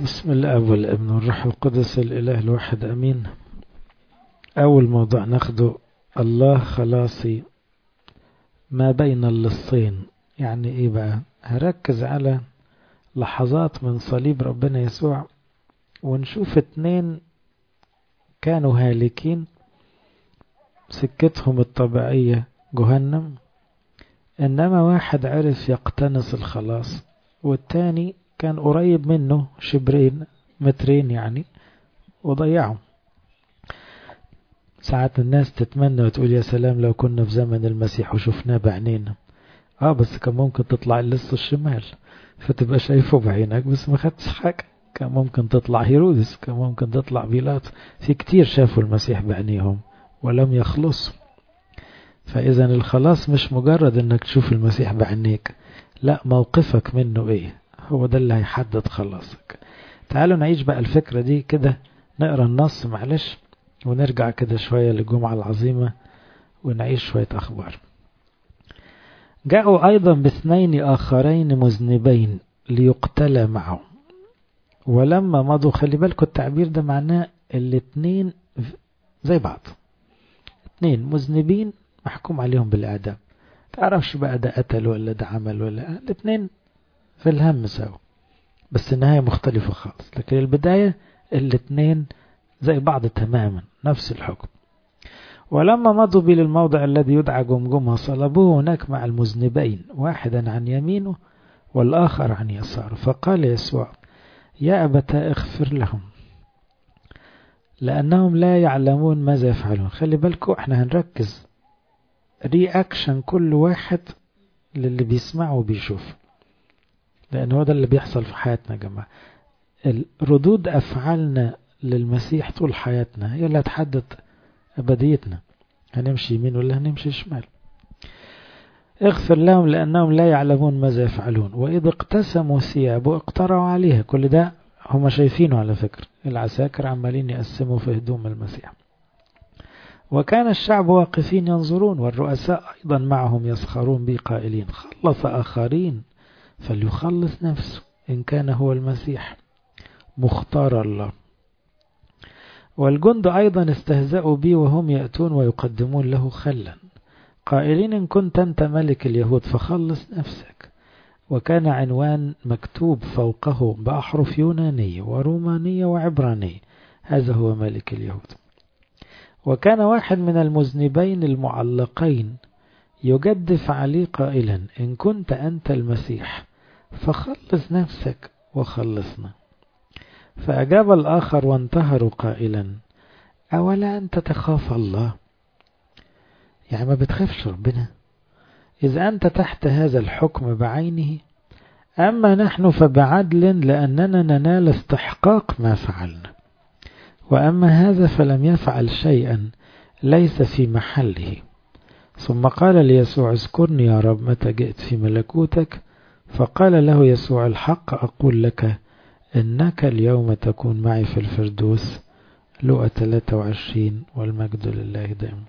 بسم الله والابن والروح القدس الإله الواحد أمين أول موضوع ناخده الله خلاصي ما بين اللصين يعني إيه بقى هركز على لحظات من صليب ربنا يسوع ونشوف اتنين كانوا هالكين سكتهم الطبيعية جهنم إنما واحد عرف يقتنص الخلاص والتاني كان قريب منه شبرين مترين يعني وضيعه ساعات الناس تتمنى وتقول يا سلام لو كنا في زمن المسيح وشفناه بعينينا اه بس كان ممكن تطلع اللص الشمال فتبقى شايفه بعينك بس ما خدتش حاجة كان ممكن تطلع هيرودس كان ممكن تطلع بيلاط في كتير شافوا المسيح بعينيهم ولم يخلصوا فإذا الخلاص مش مجرد انك تشوف المسيح بعينيك لا موقفك منه ايه هو ده اللي هيحدد خلاصك تعالوا نعيش بقى الفكرة دي كده نقرا النص معلش ونرجع كده شوية للجمعة العظيمة ونعيش شوية أخبار جاءوا أيضا باثنين آخرين مذنبين ليقتل معه ولما مضوا خلي بالكم التعبير ده معناه الاتنين زي بعض اتنين مذنبين محكوم عليهم بالإعدام تعرفش بقى ده قتل ولا ده عمل ولا الاتنين في الهم سوا بس النهاية مختلفة خالص لكن البداية الاتنين زي بعض تماما نفس الحكم ولما مضوا بي للموضع الذي يدعى جمجمة صلبوه هناك مع المذنبين واحدا عن يمينه والآخر عن يساره فقال يسوع يا أبتا اغفر لهم لأنهم لا يعلمون ماذا يفعلون خلي بالكم احنا هنركز رياكشن كل واحد للي بيسمعه وبيشوف لأن هو ده اللي بيحصل في حياتنا يا جماعة ردود أفعالنا للمسيح طول حياتنا هي اللي هتحدد أبديتنا هنمشي يمين ولا هنمشي شمال اغفر لهم لأنهم لا يعلمون ماذا يفعلون وإذا اقتسموا ثيابه اقترعوا عليها كل ده هم شايفينه على فكرة العساكر عمالين يقسموا في هدوم المسيح وكان الشعب واقفين ينظرون والرؤساء أيضا معهم يسخرون به قائلين خلص آخرين فليخلص نفسه إن كان هو المسيح مختار الله والجند أيضا استهزأوا بي وهم يأتون ويقدمون له خلا قائلين إن كنت أنت ملك اليهود فخلص نفسك وكان عنوان مكتوب فوقه بأحرف يونانية ورومانية وعبرانية هذا هو ملك اليهود وكان واحد من المذنبين المعلقين يجدف عليه قائلا إن كنت أنت المسيح فخلص نفسك وخلصنا فأجاب الآخر وانتهروا قائلا أولا أنت تخاف الله يعني ما بتخافش ربنا إذا أنت تحت هذا الحكم بعينه أما نحن فبعدل لأننا ننال استحقاق ما فعلنا وأما هذا فلم يفعل شيئا ليس في محله ثم قال ليسوع اذكرني يا رب متى جئت في ملكوتك فقال له يسوع الحق أقول لك إنك اليوم تكون معي في الفردوس لقى 23 والمجد لله دائما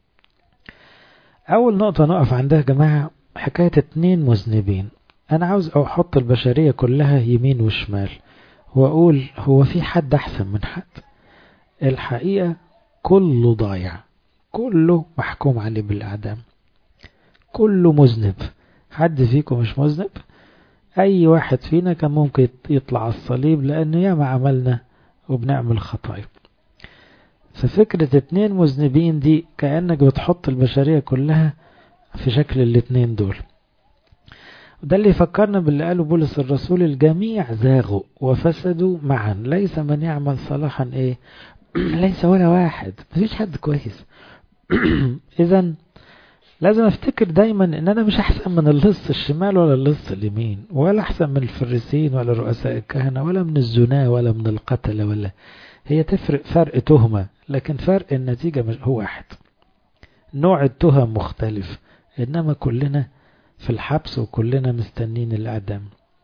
أول نقطة نقف عندها يا جماعة حكاية اتنين مذنبين أنا عاوز أحط البشرية كلها يمين وشمال وأقول هو في حد أحسن من حد الحقيقة كله ضايع كله محكوم عليه بالإعدام كله مذنب حد فيكم مش مذنب أي واحد فينا كان ممكن يطلع على الصليب لأنه ياما عملنا وبنعمل خطايا ففكرة اتنين مذنبين دي كأنك بتحط البشرية كلها في شكل الاتنين دول وده اللي يفكرنا باللي قاله بولس الرسول الجميع زاغوا وفسدوا معا ليس من يعمل صلاحا ايه ليس ولا واحد مفيش حد كويس اذا لازم افتكر دايما ان انا مش احسن من اللص الشمال ولا اللص اليمين ولا احسن من الفريسين ولا رؤساء الكهنة ولا من الزناة ولا من القتلة ولا هي تفرق فرق تهمة لكن فرق النتيجة مش هو واحد نوع التهم مختلف انما كلنا في الحبس وكلنا مستنين الاعدام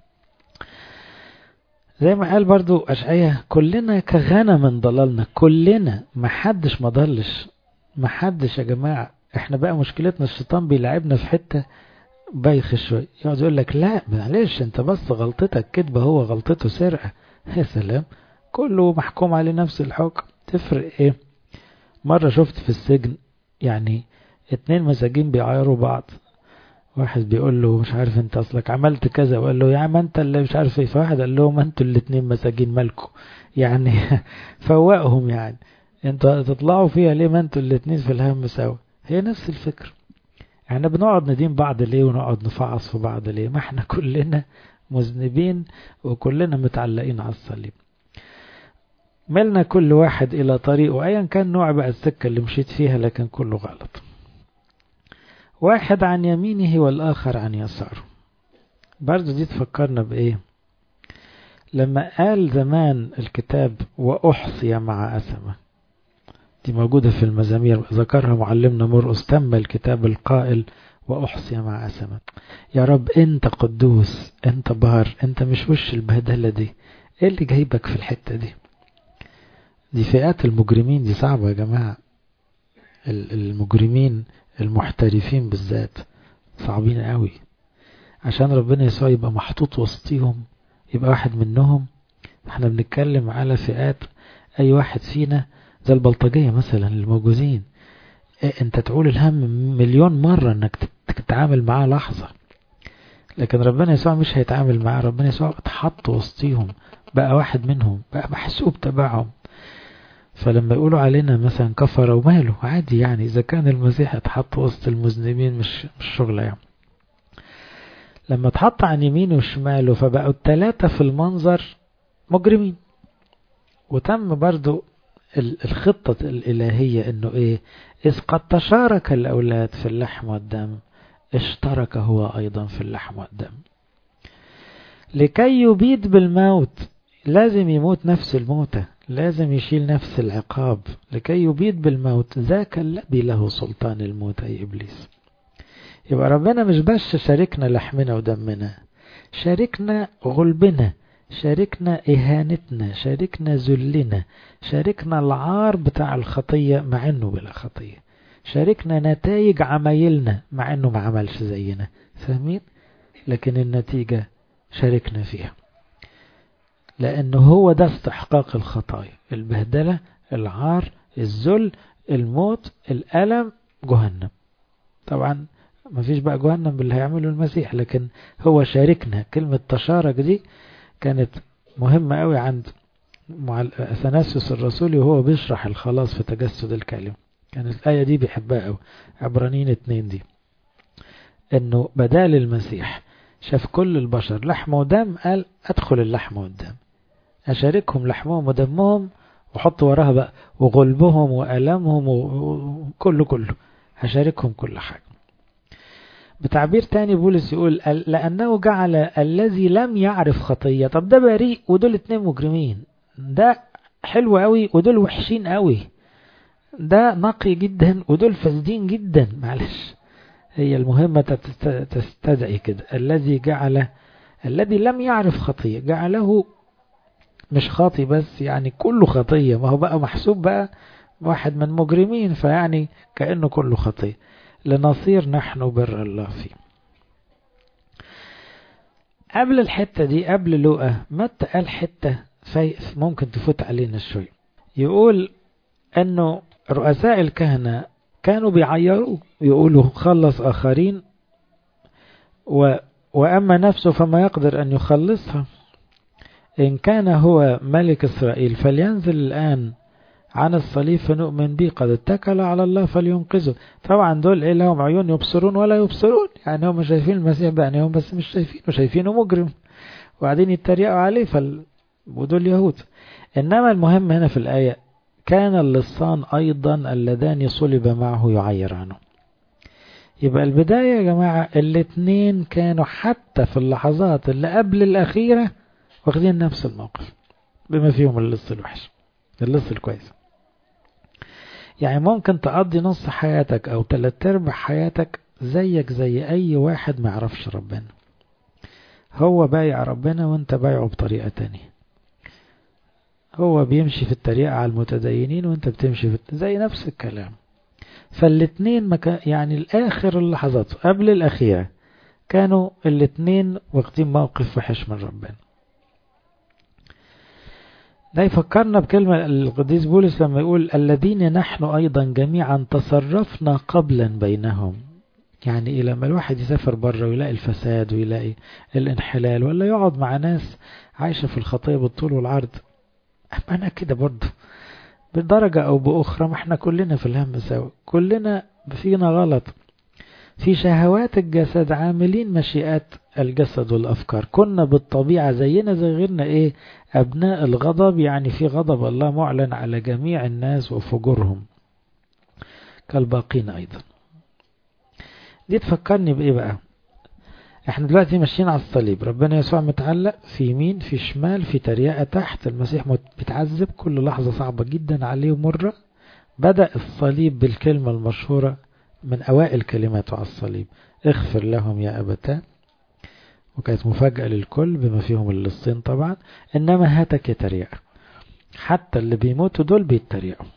زي ما قال برضو أشعية كلنا كغنم ضللنا كلنا محدش ما ضلش محدش يا جماعة احنا بقى مشكلتنا الشيطان بيلعبنا في حتة بايخ شوية يقعد يقول لك لا معلش انت بس غلطتك كدبة هو غلطته سرقة يا سلام كله محكوم عليه نفس الحكم تفرق ايه مرة شفت في السجن يعني اتنين مساجين بيعايروا بعض واحد بيقول له مش عارف انت اصلك عملت كذا وقال له يا عم انت اللي مش عارف ايه فواحد قال لهم انتوا الاتنين مساجين مالكم يعني فوقهم يعني انتوا تطلعوا فيها ليه ما انتوا الاتنين في الهم سوا هي نفس الفكرة احنا بنقعد ندين بعض ليه ونقعد نفعص في بعض ليه ما احنا كلنا مذنبين وكلنا متعلقين على الصليب ملنا كل واحد إلى طريقه أيا كان نوع بقى السكة اللي مشيت فيها لكن كله غلط واحد عن يمينه والآخر عن يساره برضو دي تفكرنا بإيه لما قال زمان الكتاب وأحصي مع أسمة دي موجودة في المزامير ذكرها معلمنا مرقس تم الكتاب القائل وأحصي مع أسمة يا رب أنت قدوس أنت بار أنت مش وش البهدلة دي إيه اللي جايبك في الحتة دي دي فئات المجرمين دي صعبة يا جماعة المجرمين المحترفين بالذات صعبين قوي عشان ربنا يسوع يبقى محطوط وسطيهم يبقى واحد منهم احنا بنتكلم على فئات اي واحد فينا زي البلطجية مثلا الموجودين إيه انت تقول الهم مليون مرة انك تتعامل معاه لحظة لكن ربنا يسوع مش هيتعامل معاه ربنا يسوع اتحط وسطيهم بقى واحد منهم بقى محسوب تبعهم فلما يقولوا علينا مثلا كفر وماله عادي يعني إذا كان المسيح اتحط وسط المذنبين مش, مش شغلة يعني لما اتحط عن يمينه وشماله فبقوا التلاتة في المنظر مجرمين وتم برضو الخطة الإلهية إنه إيه إذ قد تشارك الأولاد في اللحم والدم اشترك هو أيضا في اللحم والدم لكي يبيد بالموت لازم يموت نفس الموتة لازم يشيل نفس العقاب لكي يبيد بالموت ذاك الذي له سلطان الموت أي إبليس يبقى ربنا مش بس شاركنا لحمنا ودمنا شاركنا غلبنا شاركنا إهانتنا شاركنا ذلنا شاركنا العار بتاع الخطية مع أنه بلا خطية شاركنا نتائج عمايلنا مع أنه ما عملش زينا فاهمين لكن النتيجة شاركنا فيها لأنه هو ده استحقاق الخطايا البهدلة العار الذل الموت الألم جهنم طبعا ما فيش بقى جهنم باللي هيعمله المسيح لكن هو شاركنا كلمة تشارك دي كانت مهمة قوي عند أثناسيوس الرسولي وهو بيشرح الخلاص في تجسد الكلمة كانت الآية دي بيحبها قوي عبرانيين اتنين دي انه بدال المسيح شاف كل البشر لحم ودم قال ادخل اللحم والدم اشاركهم لحمهم ودمهم وحط وراها بقى وغلبهم وألمهم وكله كله هشاركهم كل حاجة بتعبير تاني بولس يقول لأنه جعل الذي لم يعرف خطية طب ده بريء ودول اتنين مجرمين ده حلو قوي ودول وحشين قوي ده نقي جدا ودول فاسدين جدا معلش هي المهمة تستدعي كده الذي جعل الذي لم يعرف خطية جعله مش خاطي بس يعني كله خطية ما هو بقى محسوب بقى واحد من مجرمين فيعني كأنه كله خطية لنصير نحن بر الله فيه قبل الحتة دي قبل لوقا متى قال حتة ممكن تفوت علينا شوي يقول انه رؤساء الكهنة كانوا بيعيروا يقولوا خلص آخرين و وأما نفسه فما يقدر أن يخلصها إن كان هو ملك إسرائيل فلينزل الآن عن الصليب فنؤمن به قد اتكل على الله فلينقذه طبعا دول إيه لهم عيون يبصرون ولا يبصرون يعني هم شايفين المسيح بعينهم بس مش شايفينه شايفينه مجرم وبعدين يتريقوا عليه فال... ودول يهود إنما المهم هنا في الآية كان اللصان أيضا اللذان صلب معه يعير عنه يبقى البداية يا جماعة الاتنين كانوا حتى في اللحظات اللي قبل الأخيرة واخدين نفس الموقف بما فيهم اللص الوحش اللص الكويس يعني ممكن تقضي نص حياتك أو تلات أرباع حياتك زيك زي أي واحد ما يعرفش ربنا هو بايع ربنا وانت بايعه بطريقة تانية هو بيمشي في الطريقة على المتدينين وانت بتمشي في زي نفس الكلام فالاتنين مكا يعني الآخر اللحظات قبل الأخيرة كانوا الاتنين واخدين موقف وحش من ربنا ده يفكرنا بكلمة القديس بولس لما يقول الذين نحن أيضا جميعا تصرفنا قبلا بينهم يعني إيه لما الواحد يسافر بره ويلاقي الفساد ويلاقي الانحلال ولا يقعد مع ناس عايشة في الخطية بالطول والعرض أنا كده برضه بدرجة أو بأخرى ما احنا كلنا في الهم سوا كلنا فينا غلط في شهوات الجسد عاملين مشيئات الجسد والأفكار كنا بالطبيعة زينا زي غيرنا إيه أبناء الغضب يعني في غضب الله معلن على جميع الناس وفجورهم كالباقين أيضا دي تفكرني بإيه بقى احنا دلوقتي ماشيين على الصليب ربنا يسوع متعلق في يمين في شمال في تريقة تحت المسيح بيتعذب كل لحظة صعبة جدا عليه ومرة بدأ الصليب بالكلمة المشهورة من أوائل كلماته على الصليب اغفر لهم يا أبتاه وكانت مفاجأة للكل بما فيهم اللصين طبعا إنما هاتك يتريق حتى اللي بيموتوا دول بيتريقوا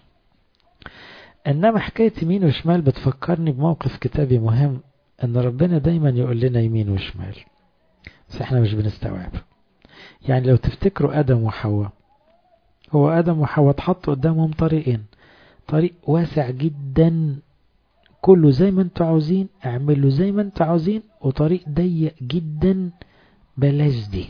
إنما حكاية يمين وشمال بتفكرني بموقف كتابي مهم إن ربنا دايما يقول لنا يمين وشمال بس إحنا مش بنستوعب يعني لو تفتكروا آدم وحواء هو آدم وحواء اتحط قدامهم طريقين طريق واسع جدا كله زي ما انتوا عاوزين اعملوا زي ما انتوا عاوزين وطريق ضيق جدا بلاش دي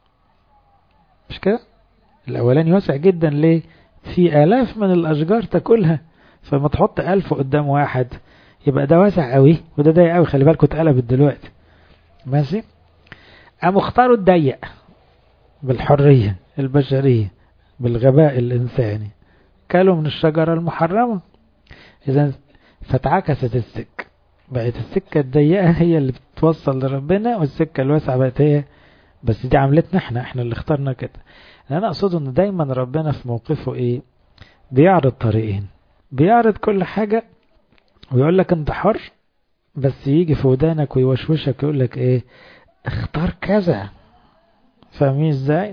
مش كده الاولاني واسع جدا ليه في الاف من الاشجار تاكلها فما تحط الف قدام واحد يبقى ده واسع قوي وده ضيق قوي خلي بالكوا اتقلبت دلوقتي ماشي قاموا اختاروا الضيق بالحرية البشرية بالغباء الإنساني كلوا من الشجرة المحرمة إذا فاتعكست السكة بقت السكة الضيقة هي اللي بتوصل لربنا والسكة الواسعة بقت هي بس دي عملتنا احنا احنا اللي اخترنا كده انا اقصد ان دايما ربنا في موقفه ايه بيعرض طريقين بيعرض كل حاجة ويقول لك انت حر بس يجي في ودانك ويوشوشك يقول لك ايه اختار كذا فاهمين ازاي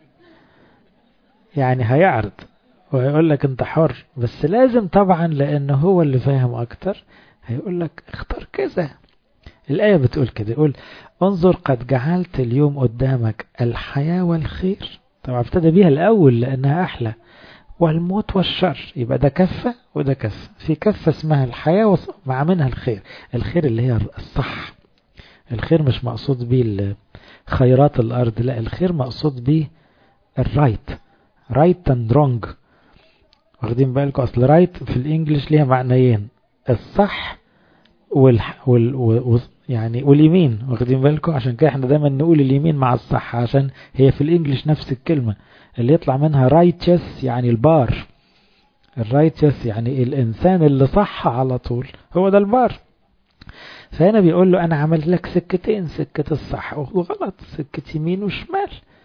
يعني هيعرض وهيقول لك انت حر بس لازم طبعا لانه هو اللي فاهم اكتر هيقول لك اختار كذا الآية بتقول كده يقول انظر قد جعلت اليوم قدامك الحياة والخير طبعا ابتدى بيها الأول لأنها أحلى والموت والشر يبقى ده كفة وده كفة في كفة اسمها الحياة مع منها الخير الخير اللي هي الصح الخير مش مقصود بيه خيرات الأرض لا الخير مقصود بيه الرايت رايت اند رونج واخدين بالكم اصل رايت في الانجليش ليها معنيين الصح وال, وال... و... يعني واليمين واخدين بالكم عشان كده احنا دايما نقول اليمين مع الصح عشان هي في الانجليش نفس الكلمة اللي يطلع منها رايتشس يعني البار الرايتشس يعني الانسان اللي صح على طول هو ده البار فهنا بيقول له انا عملت لك سكتين سكة الصح وغلط سكة يمين وشمال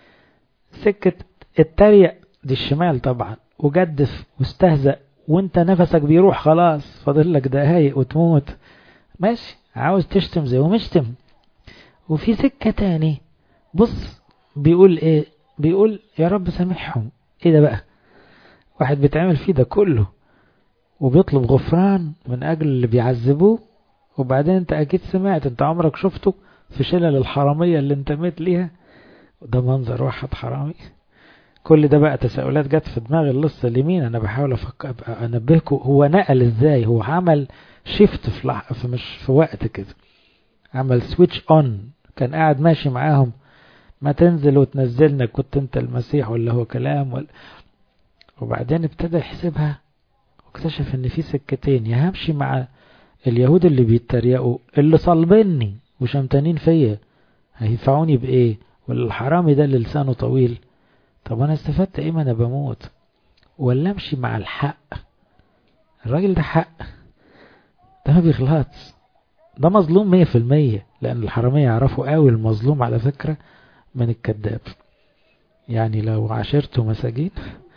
سكة التريق دي الشمال طبعا وجدف واستهزأ وانت نفسك بيروح خلاص فاضل لك دقايق وتموت ماشي عاوز تشتم زي ومشتم وفي سكة تاني بص بيقول ايه بيقول يا رب سامحهم ايه ده بقى واحد بيتعمل فيه ده كله وبيطلب غفران من اجل اللي بيعذبوه وبعدين انت اكيد سمعت انت عمرك شفته في شلل الحرامية اللي انتميت ليها ده منظر واحد حرامي كل ده بقى تساؤلات جت في دماغ اللص اليمين انا بحاول افكر انبهكم هو نقل ازاي هو عمل شيفت في, لح... في مش في وقت كده عمل سويتش اون كان قاعد ماشي معاهم ما تنزل وتنزلنا كنت انت المسيح ولا هو كلام ولا وبعدين ابتدى يحسبها واكتشف ان في سكتين يا همشي مع اليهود اللي بيتريقوا اللي صلبني وشمتانين فيا هينفعوني بايه ولا الحرامي ده اللي لسانه طويل طب انا استفدت ايه ما انا بموت ولا امشي مع الحق الراجل ده حق ده ما بيغلطش ده مظلوم مية في المية لان الحرامية يعرفوا قوي المظلوم على فكرة من الكذاب يعني لو عاشرته مساجين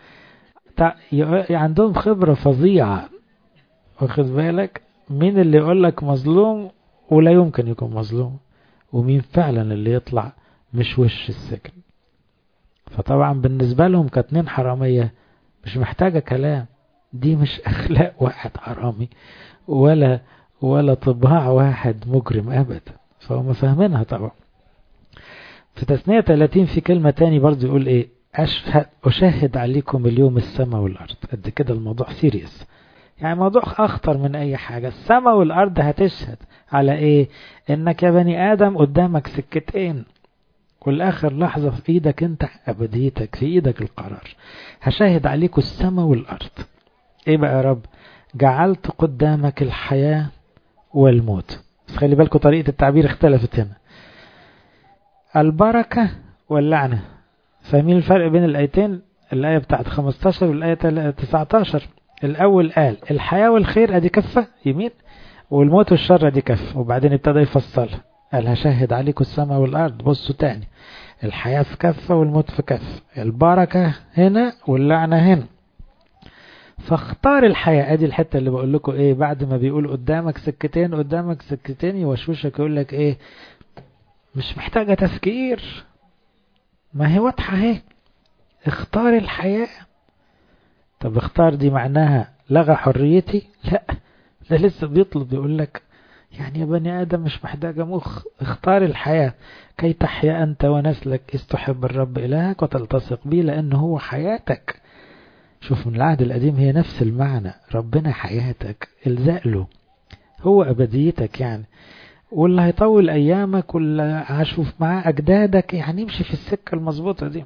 عندهم خبرة فظيعة واخد بالك مين اللي يقول لك مظلوم ولا يمكن يكون مظلوم ومين فعلا اللي يطلع مش وش السجن فطبعا بالنسبة لهم كاتنين حرامية مش محتاجة كلام دي مش أخلاق واحد حرامي ولا ولا طباع واحد مجرم أبدا فهم فاهمينها طبعا في تثنية 30 في كلمة تاني برضو يقول إيه أشهد أشاهد عليكم اليوم السماء والأرض قد كده الموضوع سيريس يعني موضوع أخطر من أي حاجة السماء والأرض هتشهد على إيه إنك يا بني آدم قدامك سكتين والآخر لحظة في إيدك أنت أبديتك في إيدك القرار هشاهد عليكم السماء والأرض إيه بقى يا رب جعلت قدامك الحياة والموت بس خلي بالكم طريقة التعبير اختلفت هنا البركة واللعنة فاهمين الفرق بين الآيتين الآية بتاعت 15 والآية 19 الأول قال الحياة والخير أدي كفة يمين والموت والشر أدي كفة وبعدين ابتدى يفصلها قال هشهد عليكم السماء والأرض بصوا تاني الحياة في كفة والموت في كفة البركة هنا واللعنة هنا فاختار الحياة ادي الحتة اللي بقول لكم ايه بعد ما بيقول قدامك سكتين قدامك سكتين يوشوشك يقول لك ايه مش محتاجة تفكير ما هي واضحة اهي اختار الحياة طب اختار دي معناها لغى حريتي لا ده لسه بيطلب يقول لك يعني يا بني آدم مش محتاجة مخ اختار الحياة كي تحيا أنت ونسلك إذ تحب الرب إلهك وتلتصق به لأنه هو حياتك شوف من العهد القديم هي نفس المعنى ربنا حياتك الزق له هو أبديتك يعني واللي هيطول أيامك واللي هشوف معاه أجدادك يعني يمشي في السكة المظبوطة دي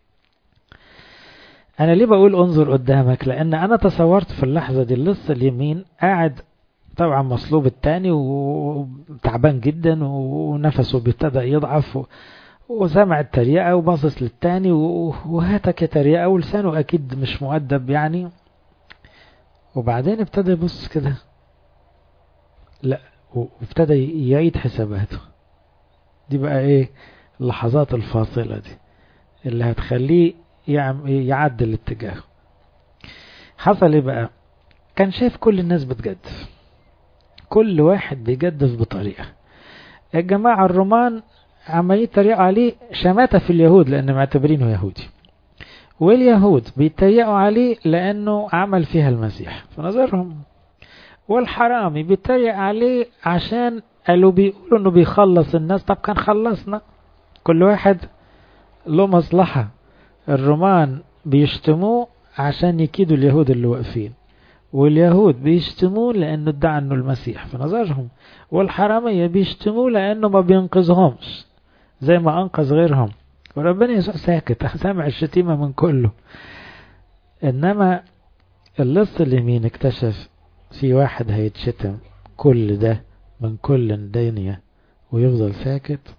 أنا ليه بقول انظر قدامك لأن أنا تصورت في اللحظة دي اللص اليمين قاعد طبعا مصلوب التاني وتعبان جدا ونفسه بيبتدى يضعف وسمع التريقة وباصص للتاني وهاتك يا تريقة ولسانه أكيد مش مؤدب يعني وبعدين ابتدى يبص كده لا وابتدى يعيد حساباته دي بقى ايه اللحظات الفاصلة دي اللي هتخليه يعدل اتجاهه حصل ايه بقى كان شايف كل الناس بتجدف كل واحد بيجدف بطريقة الجماعة الرومان عمالين يتريقوا عليه شماتة في اليهود لأن معتبرينه يهودي واليهود بيتريقوا عليه لأنه عمل فيها المسيح في نظرهم والحرامي بيتريق عليه عشان قالوا بيقولوا انه بيخلص الناس طب كان خلصنا كل واحد له مصلحة الرومان بيشتموه عشان يكيدوا اليهود اللي واقفين واليهود بيشتموه لأنه ادعى أنه المسيح في نظرهم والحرامية بيشتموه لأنه ما بينقذهمش زي ما أنقذ غيرهم وربنا يسوع ساكت سامع الشتيمة من كله إنما اللص اليمين اكتشف في واحد هيتشتم كل ده من كل الدنيا ويفضل ساكت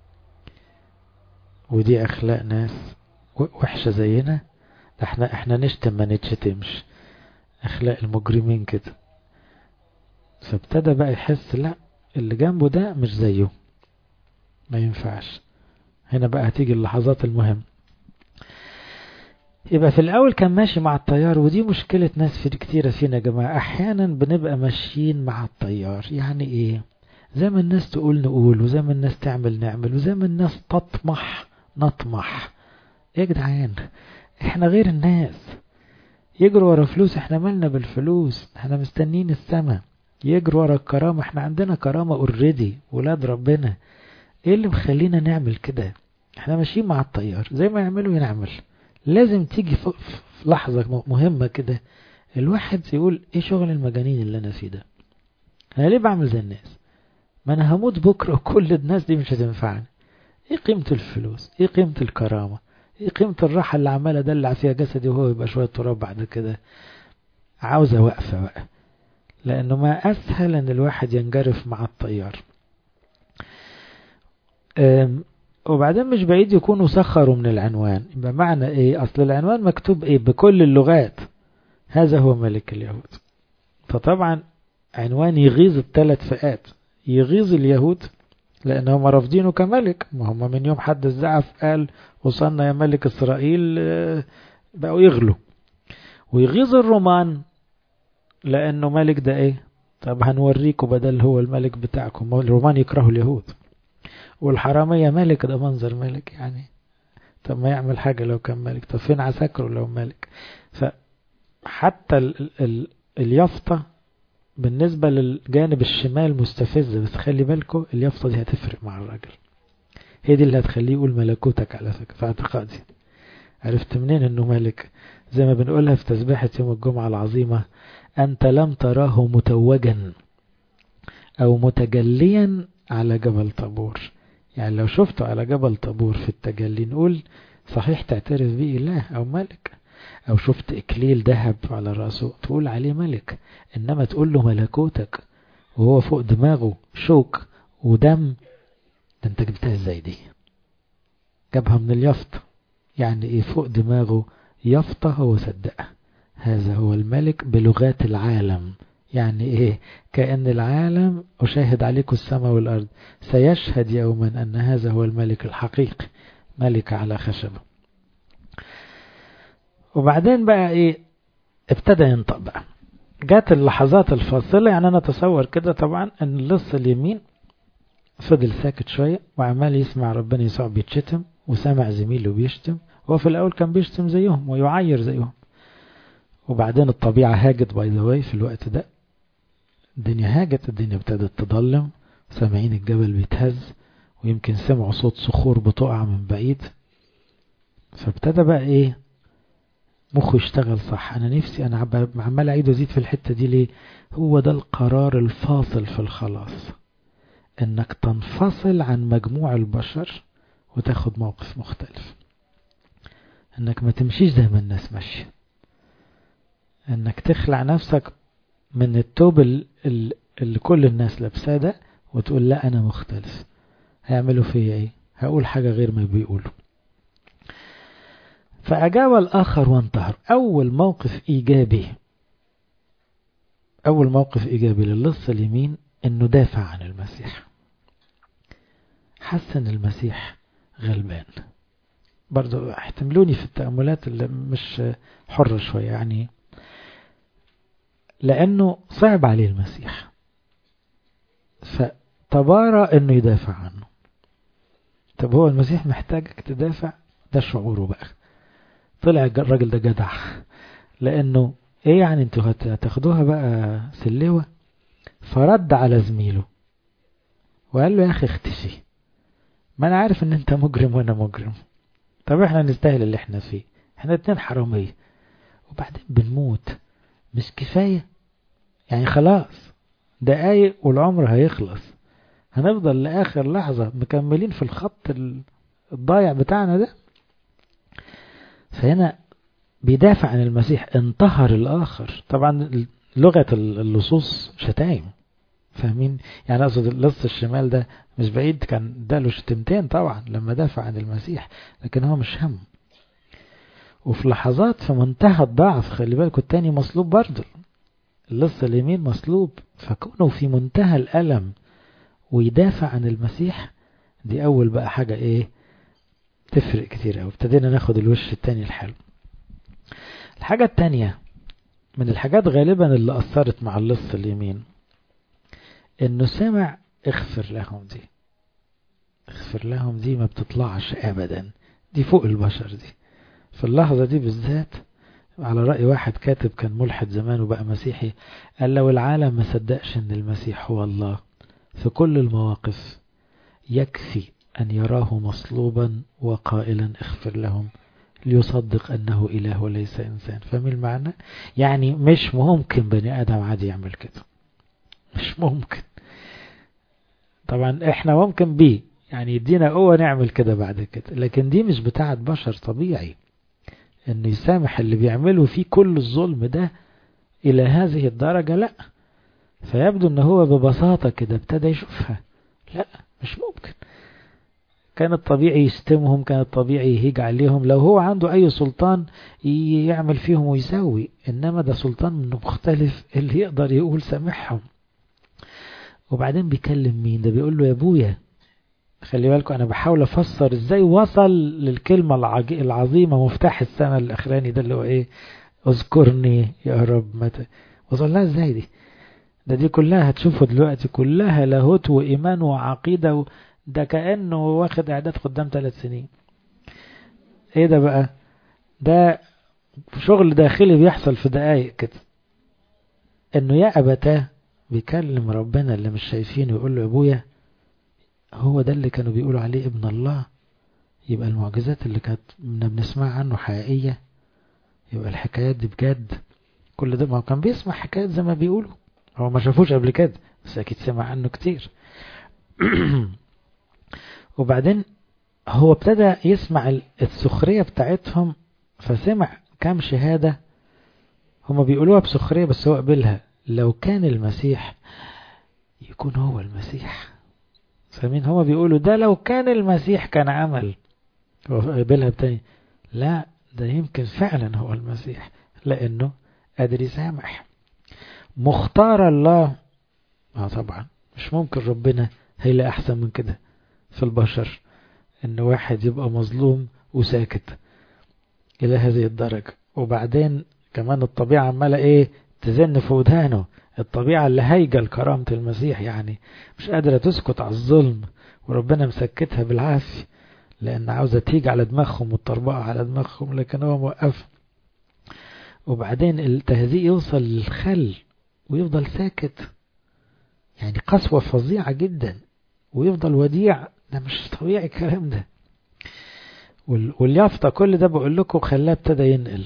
ودي أخلاق ناس وحشة زينا احنا احنا نشتم ما نتشتمش اخلاق المجرمين كده فابتدى بقى يحس لا اللي جنبه ده مش زيه ما ينفعش هنا بقى هتيجي اللحظات المهمة يبقى في الأول كان ماشي مع الطيار ودي مشكلة ناس في كتيرة فينا يا جماعة أحيانا بنبقى ماشيين مع الطيار يعني إيه زي ما الناس تقول نقول وزي ما الناس تعمل نعمل وزي ما الناس تطمح نطمح إيه يا جدعان إحنا غير الناس يجروا ورا فلوس احنا مالنا بالفلوس احنا مستنين السما يجروا ورا الكرامة احنا عندنا كرامة اوريدي ولاد ربنا ايه اللي مخلينا نعمل كده احنا ماشيين مع الطيار زي ما يعملوا ينعمل لازم تيجي في لحظة مهمة كده الواحد يقول ايه شغل المجانين اللي انا فيه ده انا ليه بعمل زي الناس ما انا هموت بكرة وكل الناس دي مش هتنفعني ايه قيمة الفلوس ايه قيمة الكرامة ايه قيمة الراحة اللي عمالة دلع فيها جسدي وهو يبقى شوية تراب بعد كده عاوزة وقفة بقى لأنه ما أسهل أن الواحد ينجرف مع الطيار وبعدين مش بعيد يكونوا سخروا من العنوان يبقى معنى ايه أصل العنوان مكتوب ايه بكل اللغات هذا هو ملك اليهود فطبعا عنوان يغيظ الثلاث فئات يغيظ اليهود لأنهم رافضينه كملك ما هم من يوم حد الزعف قال وصلنا يا ملك إسرائيل بقوا يغلوا ويغيظ الرومان لأنه ملك ده إيه طب هنوريكم بدل هو الملك بتاعكم الرومان يكرهوا اليهود والحرامية ملك ده منظر ملك يعني طب ما يعمل حاجة لو كان ملك طب فين عساكره لو ملك فحتى ال ال اليافطة بالنسبة للجانب الشمال مستفزة بس خلي بالكم اليافطة دي هتفرق مع الراجل هي دي اللي هتخليه يقول ملكوتك على فكرة في اعتقادي عرفت منين انه ملك زي ما بنقولها في تسبيحة يوم الجمعة العظيمة أنت لم تراه متوجا أو متجليا على جبل طابور يعني لو شفته على جبل طابور في التجلي نقول صحيح تعترف به إله أو ملك أو شفت إكليل ذهب على رأسه تقول عليه ملك إنما تقول له ملكوتك وهو فوق دماغه شوك ودم ده انت جبتها ازاي دي جابها من اليافطة يعني ايه فوق دماغه يافطة هو صدقها هذا هو الملك بلغات العالم يعني ايه كأن العالم أشاهد عليكم السماء والأرض سيشهد يوما أن هذا هو الملك الحقيقي ملك على خشبه وبعدين بقى ايه ابتدى ينطق بقى جات اللحظات الفاصلة يعني أنا أتصور كده طبعا أن اللص اليمين فضل ساكت شوية وعمال يسمع ربنا يسوع بيتشتم وسامع زميله بيشتم هو في الأول كان بيشتم زيهم ويعير زيهم وبعدين الطبيعة هاجت باي ذا واي في الوقت ده الدنيا هاجت الدنيا ابتدت تضلم سامعين الجبل بيتهز ويمكن سمعوا صوت صخور بتقع من بعيد فابتدى بقى ايه مخه يشتغل صح انا نفسي انا عمال اعيد وازيد في الحتة دي ليه هو ده القرار الفاصل في الخلاص انك تنفصل عن مجموع البشر وتاخد موقف مختلف انك ما تمشيش زي ما الناس ماشية انك تخلع نفسك من التوب اللي كل الناس لابساه ده وتقول لا انا مختلف هيعملوا فيا ايه هقول حاجة غير ما بيقولوا فأجاب الآخر وانتهر أول موقف إيجابي أول موقف إيجابي للص اليمين إنه دافع عن المسيح حس إن المسيح غلبان برضو احتملوني في التأملات اللي مش حرة شوية يعني لأنه صعب عليه المسيح فتبارى إنه يدافع عنه طب هو المسيح محتاجك تدافع ده شعوره بقى طلع الراجل ده جدع لانه ايه يعني انتوا هتاخدوها بقى سلوة فرد على زميله وقال له يا اخي اختشي ما انا عارف ان انت مجرم وانا مجرم طب احنا نستاهل اللي احنا فيه احنا اتنين حرامية وبعدين بنموت مش كفاية يعني خلاص دقايق والعمر هيخلص هنفضل لآخر لحظة مكملين في الخط الضايع بتاعنا ده فهنا بيدافع عن المسيح انتهر الآخر طبعا لغة اللصوص شتايم فاهمين يعني أقصد اللص الشمال ده مش بعيد كان اداله شتمتين طبعا لما دافع عن المسيح لكن هو مش هم وفي لحظات في منتهى الضعف خلي بالكوا التاني مصلوب برضه اللص اليمين مصلوب فكونه في منتهى الألم ويدافع عن المسيح دي أول بقى حاجة إيه تفرق كتير أوي ابتدينا ناخد الوش التاني الحلو الحاجة التانية من الحاجات غالبا اللي أثرت مع اللص اليمين إنه سمع اغفر لهم دي اغفر لهم دي ما بتطلعش أبدا دي فوق البشر دي في اللحظة دي بالذات على رأي واحد كاتب كان ملحد زمان وبقى مسيحي قال لو العالم ما صدقش ان المسيح هو الله في كل المواقف يكفي أن يراه مصلوبا وقائلا اغفر لهم ليصدق أنه إله وليس إنسان فاهم المعنى؟ يعني مش ممكن بني آدم عادي يعمل كده مش ممكن طبعا احنا ممكن بيه يعني يدينا قوة نعمل كده بعد كده لكن دي مش بتاعت بشر طبيعي انه يسامح اللي بيعمله فيه كل الظلم ده الى هذه الدرجة لا فيبدو ان هو ببساطة كده ابتدى يشوفها لا مش ممكن كان الطبيعي يشتمهم كان الطبيعي يهيج عليهم لو هو عنده اي سلطان يعمل فيهم ويسوي انما ده سلطان منه مختلف اللي يقدر يقول سامحهم وبعدين بيكلم مين ده بيقول له يا ابويا خلي بالكم انا بحاول افسر ازاي وصل للكلمة العظيمة مفتاح السنة الاخراني ده اللي هو ايه اذكرني يا رب متى وصل لها ازاي دي ده دي كلها هتشوفوا دلوقتي كلها لاهوت وايمان وعقيدة و... ده كأنه واخد اعداد قدام ثلاث سنين ايه ده بقى ده شغل داخلي بيحصل في دقايق كده انه يا ابتاه بيكلم ربنا اللي مش شايفينه ويقول له يا ابويا هو ده اللي كانوا بيقولوا عليه ابن الله يبقى المعجزات اللي كانت بنسمع عنه حقيقية يبقى الحكايات دي بجد كل ده ما كان بيسمع حكايات زي ما بيقولوا هو ما شافوش قبل كده بس أكيد سمع عنه كتير وبعدين هو ابتدى يسمع السخرية بتاعتهم فسمع كام شهادة هما بيقولوها بسخرية بس هو قبلها لو كان المسيح يكون هو المسيح فاهمين هما بيقولوا ده لو كان المسيح كان عمل هو قبلها بتاني لا ده يمكن فعلا هو المسيح لأنه قادر يسامح مختار الله اه طبعا مش ممكن ربنا هيلاقي أحسن من كده في البشر ان واحد يبقى مظلوم وساكت الى هذه الدرجة وبعدين كمان الطبيعة عمالة ايه تزن في ودانه الطبيعة اللي هايجة لكرامة المسيح يعني مش قادرة تسكت على الظلم وربنا مسكتها بالعافية لأن عاوزة تيجي على دماغهم وتطربقها على دماغهم لكن هو موقف وبعدين التهزيء يوصل للخل ويفضل ساكت يعني قسوة فظيعة جدا ويفضل وديع ده مش طبيعي الكلام ده واليافطة كل ده بقول لكم خلاه ابتدى ينقل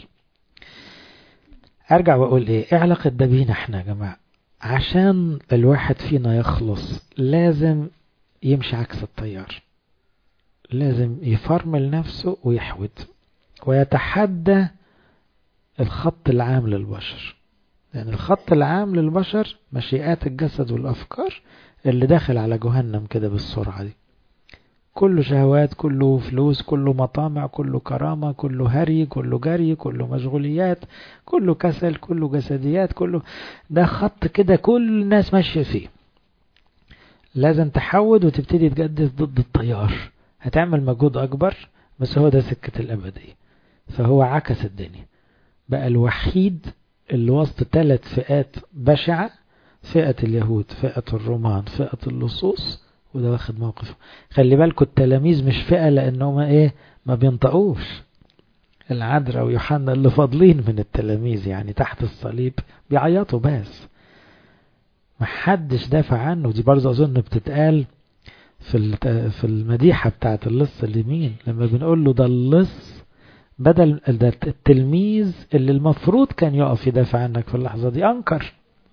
ارجع واقول ايه ايه علاقة ده بينا احنا يا جماعة عشان الواحد فينا يخلص لازم يمشي عكس التيار لازم يفرمل نفسه ويحود ويتحدى الخط العام للبشر لأن يعني الخط العام للبشر مشيئات الجسد والأفكار اللي داخل على جهنم كده بالسرعة دي كله شهوات كله فلوس كله مطامع كله كرامة كله هري كله جري كله مشغوليات كله كسل كله جسديات كله ده خط كده كل الناس ماشية فيه لازم تحود وتبتدي تجدد ضد التيار هتعمل مجهود أكبر بس هو ده سكة الأبدية فهو عكس الدنيا بقى الوحيد اللي وسط ثلاث فئات بشعة فئة اليهود فئة الرومان فئة اللصوص وده واخد موقف خلي بالكم التلاميذ مش فئة لأنهم ايه ما بينطقوش العذراء ويوحنا اللي فاضلين من التلاميذ يعني تحت الصليب بيعيطوا بس محدش دافع عنه دي برضه أظن بتتقال في في المديحة بتاعت اللص اليمين لما بنقول له ده اللص بدل ده التلميذ اللي المفروض كان يقف يدافع عنك في اللحظة دي أنكر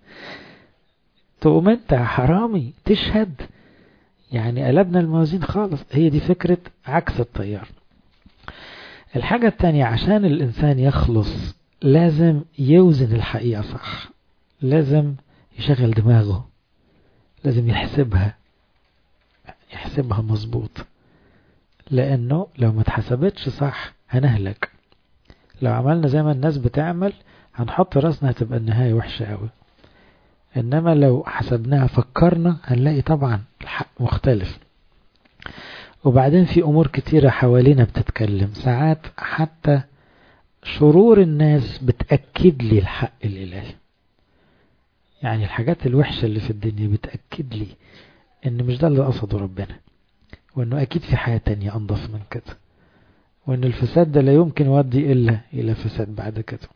تقوم انت حرامي تشهد يعني قلبنا الموازين خالص هي دي فكرة عكس التيار الحاجة التانية عشان الإنسان يخلص لازم يوزن الحقيقة صح لازم يشغل دماغه لازم يحسبها يحسبها مظبوط لأنه لو ما اتحسبتش صح هنهلك لو عملنا زي ما الناس بتعمل هنحط راسنا هتبقى النهاية وحشة قوي إنما لو حسبناها فكرنا هنلاقي طبعا الحق مختلف وبعدين في أمور كتيرة حوالينا بتتكلم ساعات حتى شرور الناس بتأكد لي الحق الإلهي يعني الحاجات الوحشة اللي في الدنيا بتأكد لي إن مش ده اللي قصده ربنا وإنه أكيد في حياة تانية أنضف من كده وإن الفساد ده لا يمكن يؤدي إلا إلى فساد بعد كده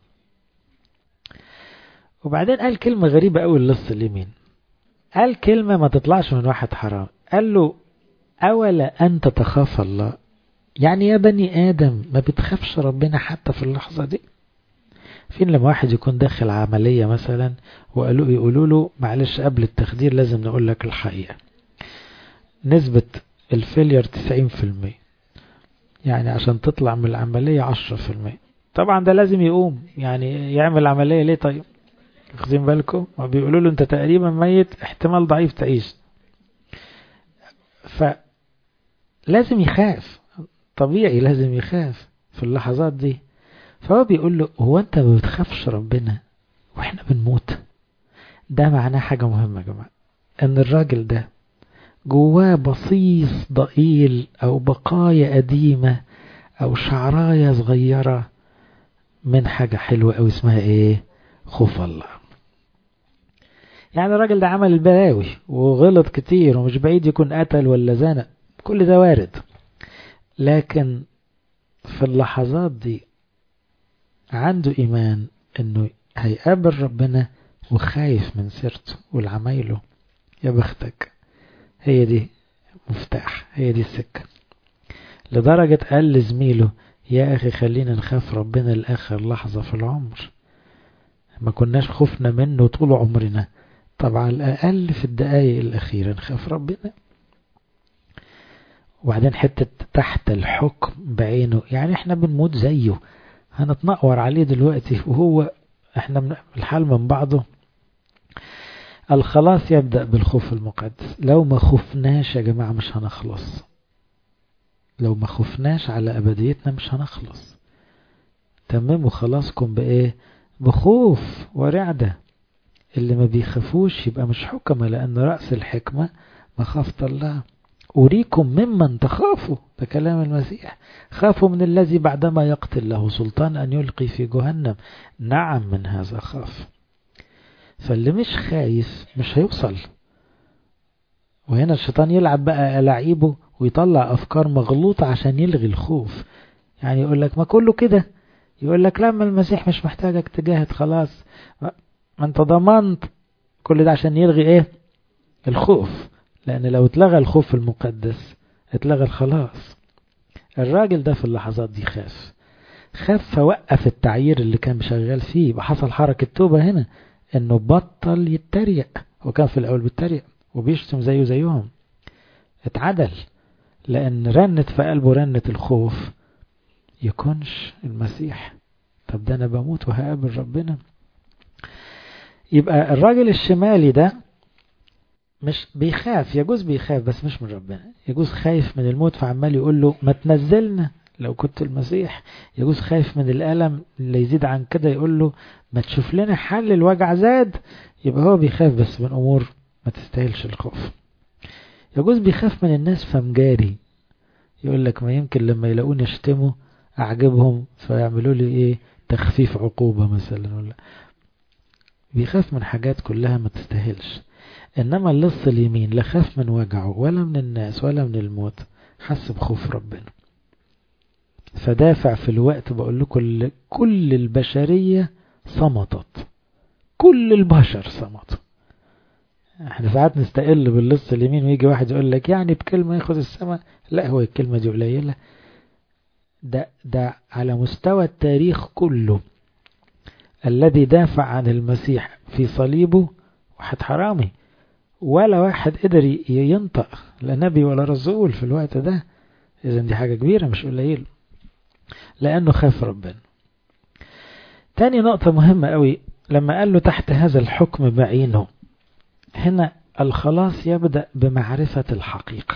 وبعدين قال كلمة غريبة أوي اللص اليمين قال كلمة ما تطلعش من واحد حرام قال له أولا أنت تخاف الله يعني يا بني آدم ما بتخافش ربنا حتى في اللحظة دي فين لما واحد يكون داخل عملية مثلا وقالوا يقولوا له معلش قبل التخدير لازم نقول لك الحقيقة نسبة الفيلير 90% يعني عشان تطلع من العملية 10% طبعا ده لازم يقوم يعني يعمل عملية ليه طيب واخدين بالكم وبيقولوا له انت تقريبا ميت احتمال ضعيف تعيش فلازم يخاف طبيعي لازم يخاف في اللحظات دي فهو بيقول له هو انت ما بتخافش ربنا واحنا بنموت ده معناه حاجة مهمة يا جماعة ان الراجل ده جواه بصيص ضئيل او بقايا قديمة او شعراية صغيرة من حاجة حلوة او اسمها ايه خوف الله يعني الراجل ده عمل البلاوي وغلط كتير ومش بعيد يكون قتل ولا زنق كل ده وارد لكن في اللحظات دي عنده إيمان إنه هيقابل ربنا وخايف من سيرته والعمايله يا بختك هي دي مفتاح هي دي السكة لدرجة قال لزميله يا أخي خلينا نخاف ربنا لآخر لحظة في العمر ما كناش خفنا منه طول عمرنا طبعا الأقل في الدقايق الأخيرة نخاف ربنا وبعدين حتة تحت الحكم بعينه يعني احنا بنموت زيه هنتنقور عليه دلوقتي وهو احنا من الحال من بعضه الخلاص يبدأ بالخوف المقدس لو ما خفناش يا جماعة مش هنخلص لو ما خفناش على أبديتنا مش هنخلص تمموا خلاصكم بإيه بخوف ورعدة اللي ما بيخافوش يبقى مش حكمة لأن رأس الحكمة مخافة الله أريكم ممن تخافوا ده كلام المسيح خافوا من الذي بعدما يقتل له سلطان أن يلقي في جهنم نعم من هذا خاف فاللي مش خايف مش هيوصل وهنا الشيطان يلعب بقى ألاعيبه ويطلع أفكار مغلوطة عشان يلغي الخوف يعني يقول لك ما كله كده يقول لك لما المسيح مش محتاجك تجاهد خلاص ما انت ضمنت كل ده عشان يلغي ايه الخوف لأن لو اتلغى الخوف المقدس اتلغى الخلاص الراجل ده في اللحظات دي خاف خاف فوقف التعيير اللي كان شغال فيه يبقى حصل حركة توبة هنا انه بطل يتريق هو كان في الاول بيتريق وبيشتم زيه زيهم اتعدل لان رنت في قلبه رنة الخوف يكونش المسيح طب ده انا بموت وهقابل ربنا يبقى الراجل الشمالي ده مش بيخاف يجوز بيخاف بس مش من ربنا يجوز خايف من الموت فعمال يقول له ما تنزلنا لو كنت المسيح يجوز خايف من الألم اللي يزيد عن كده يقول له ما تشوف لنا حل الوجع زاد يبقى هو بيخاف بس من أمور ما تستاهلش الخوف يجوز بيخاف من الناس فمجاري يقول لك ما يمكن لما يلاقوني يشتموا أعجبهم فيعملوا لي إيه تخفيف عقوبة مثلا ولا بيخاف من حاجات كلها ما تستاهلش إنما اللص اليمين لا خاف من وجعه ولا من الناس ولا من الموت حس بخوف ربنا فدافع في الوقت بقول لكم كل البشرية صمتت كل البشر صمتوا احنا ساعات نستقل باللص اليمين ويجي واحد يقول لك يعني بكلمة ياخد السماء لا هو الكلمة دي قليلة ده, ده على مستوى التاريخ كله الذي دافع عن المسيح في صليبه واحد حرامي ولا واحد قدر ينطق لا نبي ولا رسول في الوقت ده إذا دي حاجة كبيرة مش قليل لأنه خاف ربنا تاني نقطة مهمة قوي لما قال له تحت هذا الحكم بعينه هنا الخلاص يبدأ بمعرفة الحقيقة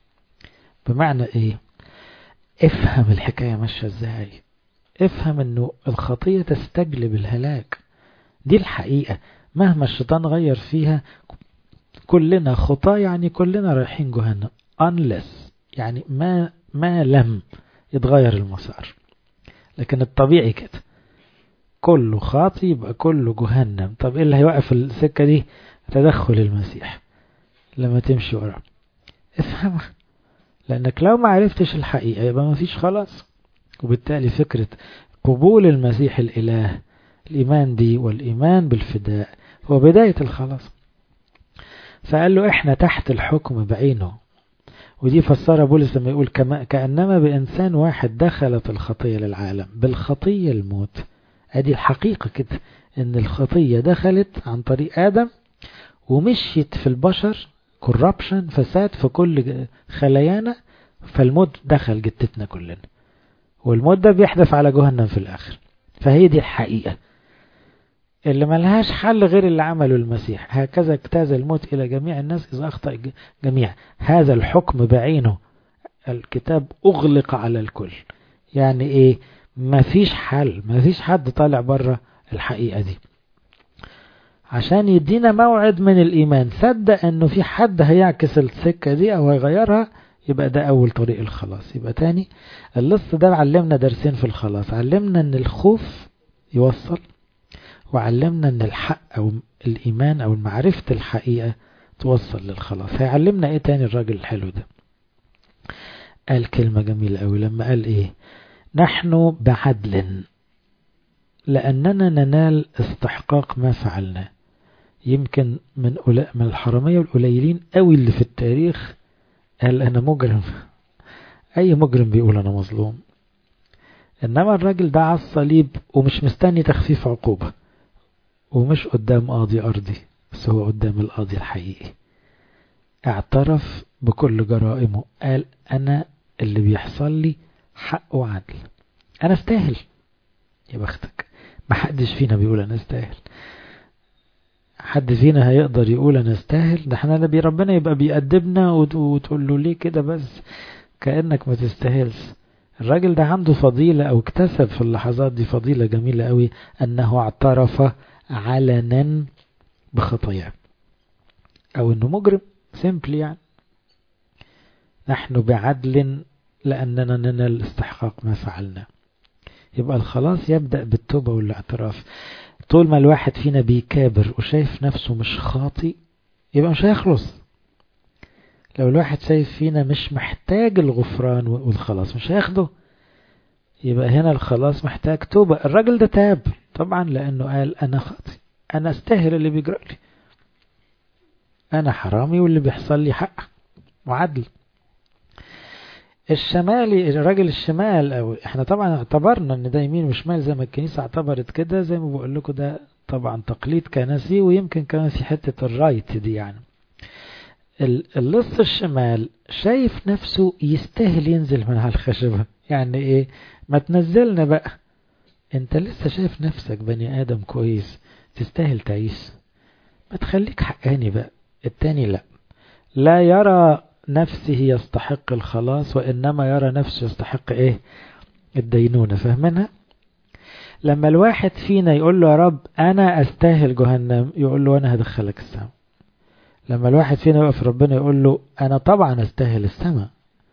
بمعنى ايه افهم الحكاية ماشية ازاي افهم انه الخطية تستجلب الهلاك دي الحقيقة مهما الشيطان غير فيها كلنا خطاة يعني كلنا رايحين جهنم unless يعني ما ما لم يتغير المسار لكن الطبيعي كده كله خاطي يبقى كله جهنم طب ايه اللي هيوقف السكة دي تدخل المسيح لما تمشي وراه افهمها لانك لو ما عرفتش الحقيقة يبقى ما فيش خلاص وبالتالي فكرة قبول المسيح الاله الايمان دي والايمان بالفداء هو بداية الخلاص فقال له احنا تحت الحكم بعينه ودي فسرها بولس لما يقول كما كأنما بإنسان واحد دخلت الخطية للعالم بالخطية الموت ادي الحقيقة كده ان الخطية دخلت عن طريق آدم ومشيت في البشر كوربشن فساد في كل خلايانا فالموت دخل جتتنا كلنا والموت ده بيحدث على جهنم في الآخر فهي دي الحقيقة اللي ملهاش حل غير اللي عمله المسيح هكذا اجتاز الموت إلى جميع الناس إذا أخطأ جميع هذا الحكم بعينه الكتاب أغلق على الكل يعني إيه مفيش حل مفيش حد طالع بره الحقيقة دي عشان يدينا موعد من الإيمان صدق أنه في حد هيعكس السكة دي أو هيغيرها يبقى ده أول طريق الخلاص يبقى تاني اللص ده علمنا درسين في الخلاص علمنا أن الخوف يوصل وعلمنا أن الحق أو الإيمان أو معرفة الحقيقة توصل للخلاص هيعلمنا إيه تاني الراجل الحلو ده قال كلمة جميلة أوي لما قال إيه نحن بعدل لأننا ننال استحقاق ما فعلناه يمكن من من الحرامية القليلين قوي اللي في التاريخ قال أنا مجرم أي مجرم بيقول أنا مظلوم إنما الراجل ده على الصليب ومش مستني تخفيف عقوبة ومش قدام قاضي أرضي بس هو قدام القاضي الحقيقي اعترف بكل جرائمه قال أنا اللي بيحصل لي حق وعدل أنا استاهل يا بختك ما حدش فينا بيقول أنا استاهل حد فينا هيقدر يقول أنا استاهل ده احنا نبي ربنا يبقى بيأدبنا وتقول له ليه كده بس كأنك ما تستاهلش الراجل ده عنده فضيلة أو اكتسب في اللحظات دي فضيلة جميلة قوي أنه اعترف علنا بخطاياه أو أنه مجرم سيمبلي يعني نحن بعدل لأننا ننال استحقاق ما فعلنا يبقى الخلاص يبدأ بالتوبة والاعتراف طول ما الواحد فينا بيكابر وشايف نفسه مش خاطي يبقى مش هيخلص لو الواحد شايف فينا مش محتاج الغفران والخلاص مش هياخده يبقى هنا الخلاص محتاج توبة الراجل ده تاب طبعا لأنه قال أنا خاطي أنا استاهل اللي بيجرى لي أنا حرامي واللي بيحصل لي حق وعدل الشمالي الراجل الشمال أو احنا طبعا اعتبرنا ان ده يمين وشمال زي ما الكنيسة اعتبرت كده زي ما بقول لكم ده طبعا تقليد كنسي ويمكن كمان في حتة الرايت دي يعني اللص الشمال شايف نفسه يستاهل ينزل من على الخشبة يعني ايه ما تنزلنا بقى انت لسه شايف نفسك بني ادم كويس تستاهل تعيش ما تخليك حقاني بقى التاني لا لا يرى نفسه يستحق الخلاص وإنما يرى نفسه يستحق إيه الدينونة فاهمينها لما الواحد فينا يقول له يا رب أنا أستاهل جهنم يقول له أنا هدخلك السماء لما الواحد فينا يقف ربنا يقول له أنا طبعا أستاهل السماء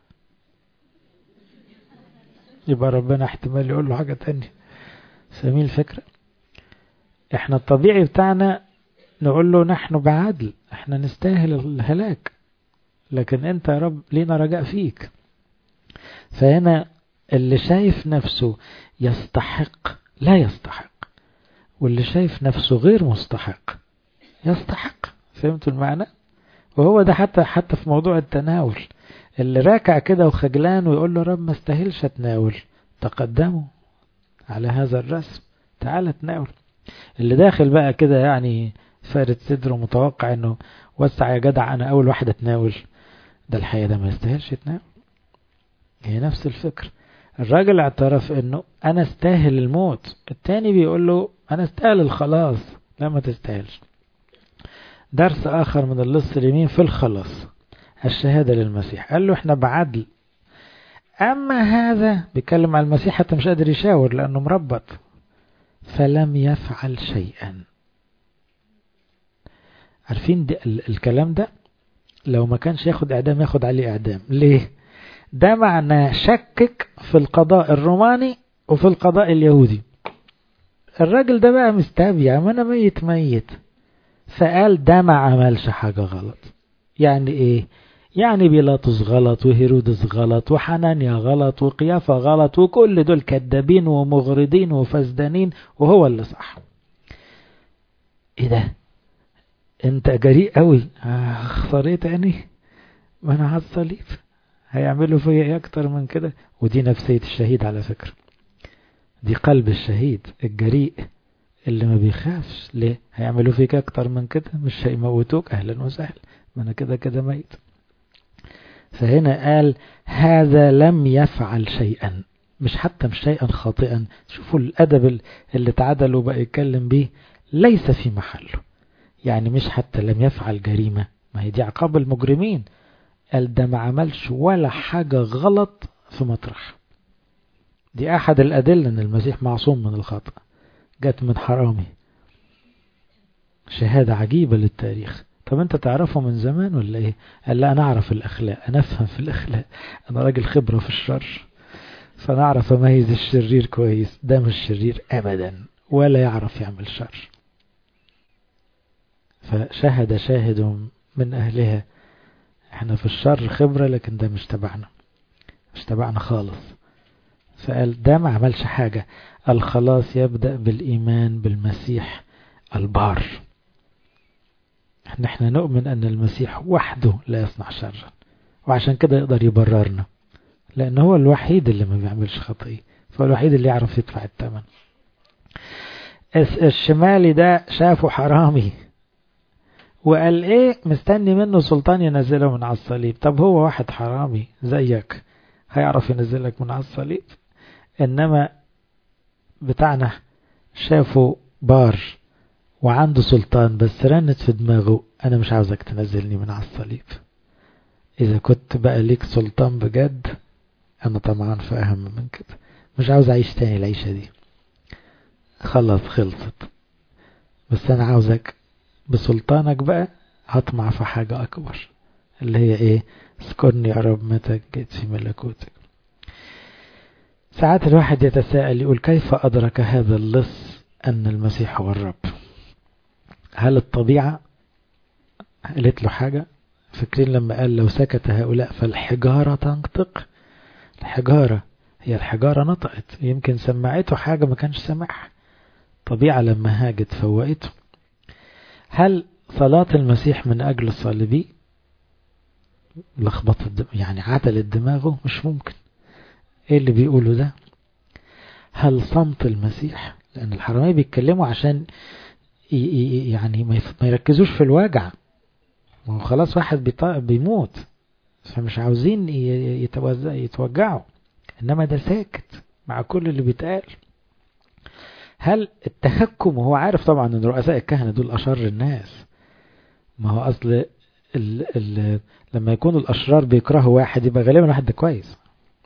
يبقى ربنا احتمال يقول له حاجة تانية سمين الفكرة احنا الطبيعي بتاعنا نقول له نحن بعدل احنا نستاهل الهلاك لكن انت يا رب لينا رجاء فيك فهنا اللي شايف نفسه يستحق لا يستحق واللي شايف نفسه غير مستحق يستحق فهمتوا المعنى وهو ده حتى حتى في موضوع التناول اللي راكع كده وخجلان ويقول له رب ما استاهلش اتناول تقدموا على هذا الرسم تعال تناول اللي داخل بقى كده يعني فارد صدره متوقع انه وسع يا جدع انا اول واحد اتناول ده الحقيقة ده ما يستاهلش يتناول هي نفس الفكر الراجل اعترف انه انا استاهل الموت التاني بيقول له انا استاهل الخلاص لا ما تستاهلش درس اخر من اللص اليمين في الخلاص الشهادة للمسيح قال له احنا بعدل اما هذا بيتكلم على المسيح حتى مش قادر يشاور لانه مربط فلم يفعل شيئا عارفين دي الكلام ده لو ما كانش ياخد اعدام ياخد عليه اعدام ليه ده معناه شكك في القضاء الروماني وفي القضاء اليهودي الراجل ده بقى مستبيع ما انا ميت ميت فقال ده ما عملش حاجة غلط يعني ايه يعني بيلاطس غلط وهيرودس غلط وحنانيا غلط وقيافة غلط وكل دول كذابين ومغردين وفسدانين وهو اللي صح ايه ده انت جريء قوي اخسر ايه تاني ما انا على الصليب هيعملوا فيا ايه اكتر من كده ودي نفسية الشهيد على فكرة دي قلب الشهيد الجريء اللي ما بيخافش ليه هيعملوا فيك اكتر من كده مش هيموتوك اهلا وسهلا ما انا كده كده ميت فهنا قال هذا لم يفعل شيئا مش حتى مش شيئا خاطئا شوفوا الادب اللي اتعدل وبقى يتكلم بيه ليس في محله يعني مش حتى لم يفعل جريمة ما هي دي عقاب المجرمين قال ده ما عملش ولا حاجة غلط في مطرح دي أحد الأدلة أن المسيح معصوم من الخطأ جت من حرامي شهادة عجيبة للتاريخ طب انت تعرفه من زمان ولا ايه قال لا انا اعرف الاخلاق انا افهم في الاخلاق انا راجل خبرة في الشر فانا اعرف اميز الشرير كويس ده مش شرير ابدا ولا يعرف يعمل شر فشهد شاهد من أهلها احنا في الشر خبرة لكن ده مش تبعنا مش تبعنا خالص فقال ده ما عملش حاجة الخلاص يبدأ بالإيمان بالمسيح البار احنا احنا نؤمن أن المسيح وحده لا يصنع شرا وعشان كده يقدر يبررنا لأن هو الوحيد اللي ما بيعملش خطية فهو الوحيد اللي يعرف يدفع الثمن الشمالي ده شافه حرامي وقال ايه مستني منه سلطان ينزله من على الصليب طب هو واحد حرامي زيك هيعرف ينزلك من على الصليب انما بتاعنا شافه بار وعنده سلطان بس رنت في دماغه انا مش عاوزك تنزلني من على الصليب اذا كنت بقى ليك سلطان بجد انا طبعا فاهم من كده مش عاوز اعيش تاني العيشة دي خلاص خلصت بس انا عاوزك بسلطانك بقى هطمع في حاجة اكبر اللي هي ايه اذكرني يا رب متى جئت في ملكوتك ساعات الواحد يتساءل يقول كيف أدرك هذا اللص أن المسيح هو الرب هل الطبيعة قالت له حاجة فاكرين لما قال لو سكت هؤلاء فالحجارة تنطق الحجارة هي الحجارة نطقت يمكن سمعته حاجة ما كانش سمعها طبيعة لما هاجت فوقته هل صلاة المسيح من أجل الصليبي لخبطت يعني عتلت دماغه مش ممكن ايه اللي بيقوله ده هل صمت المسيح لان الحرامية بيتكلموا عشان يعني ما يركزوش في الوجع ما هو خلاص واحد بيموت فمش عاوزين يتوجعوا انما ده ساكت مع كل اللي بيتقال هل التهكم وهو عارف طبعا ان رؤساء الكهنة دول اشر الناس ما هو اصل ال ال لما يكونوا الاشرار بيكرهوا واحد يبقى غالبا واحد ده كويس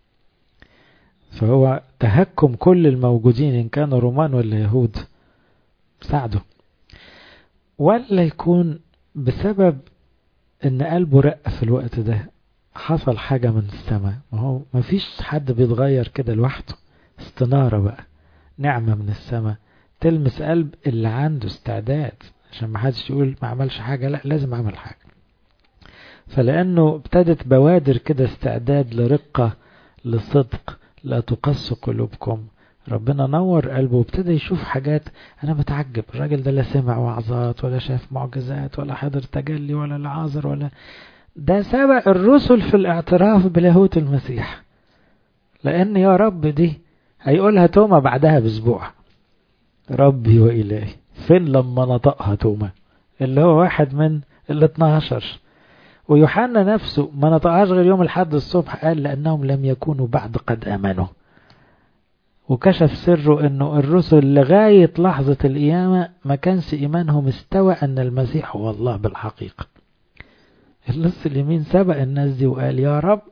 فهو تهكم كل الموجودين إن كانوا رومان ولا يهود ساعده ولا يكون بسبب ان قلبه رق في الوقت ده حصل حاجة من السماء ما هو ما فيش حد بيتغير كده لوحده استنارة بقى نعمة من السماء تلمس قلب اللي عنده استعداد عشان ما حدش يقول ما عملش حاجة لا لازم اعمل حاجة فلأنه ابتدت بوادر كده استعداد لرقة لصدق لا تقص قلوبكم ربنا نور قلبه وابتدى يشوف حاجات انا بتعجب الراجل ده لا سمع وعظات ولا شاف معجزات ولا حضر تجلي ولا العازر ولا ده سبق الرسل في الاعتراف بلاهوت المسيح لان يا رب دي هيقولها توما بعدها باسبوع ربي والهي فين لما نطقها توما اللي هو واحد من ال 12 ويوحنا نفسه ما نطقهاش غير يوم الحد الصبح قال لأنهم لم يكونوا بعد قد آمنوا وكشف سره أنه الرسل لغاية لحظة القيامة ما كانش إيمانهم استوى أن المسيح هو الله بالحقيقة اللص اليمين سبق الناس دي وقال يا رب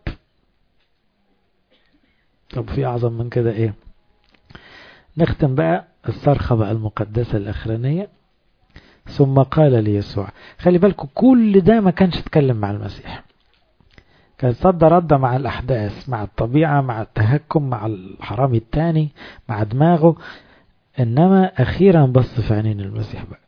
طب في أعظم من كده إيه نختم بقى الصرخة بقى المقدسة الأخرانية ثم قال ليسوع خلي بالكم كل ده ما كانش اتكلم مع المسيح كان صد رد مع الأحداث مع الطبيعة مع التهكم مع الحرامي التاني مع دماغه إنما أخيرا بص في عينين المسيح بقى